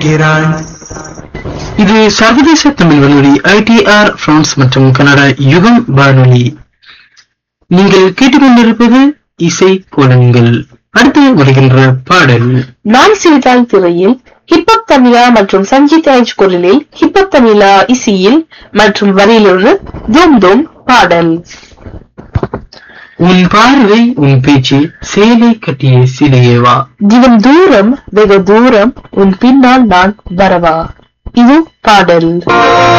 இருக்கிறாய் இது சர்வதேச தமிழ் வானொலி ஐடிஆர் பிரான்ஸ் மற்றும் கனடா யுகம் வானொலி நீங்கள் கேட்டுக்கொண்டிருப்பது இசை கோலங்கள் அடுத்து வருகின்ற பாடல் நான் சிரித்தால் திரையில் ஹிப்பப் தமிழா மற்றும் சஞ்சித் ராஜ் குரலில் ஹிப்பப் தமிழா இசையில் மற்றும் வரியிலொரு தூம் தூம் பாடல் உன் பார்வை உன் பேச்சு சேலை கட்டிய சிலையேவா தினம் தூரம் வெகு தூரம் உன் பின்னால் நான் வரவா இது பாடல்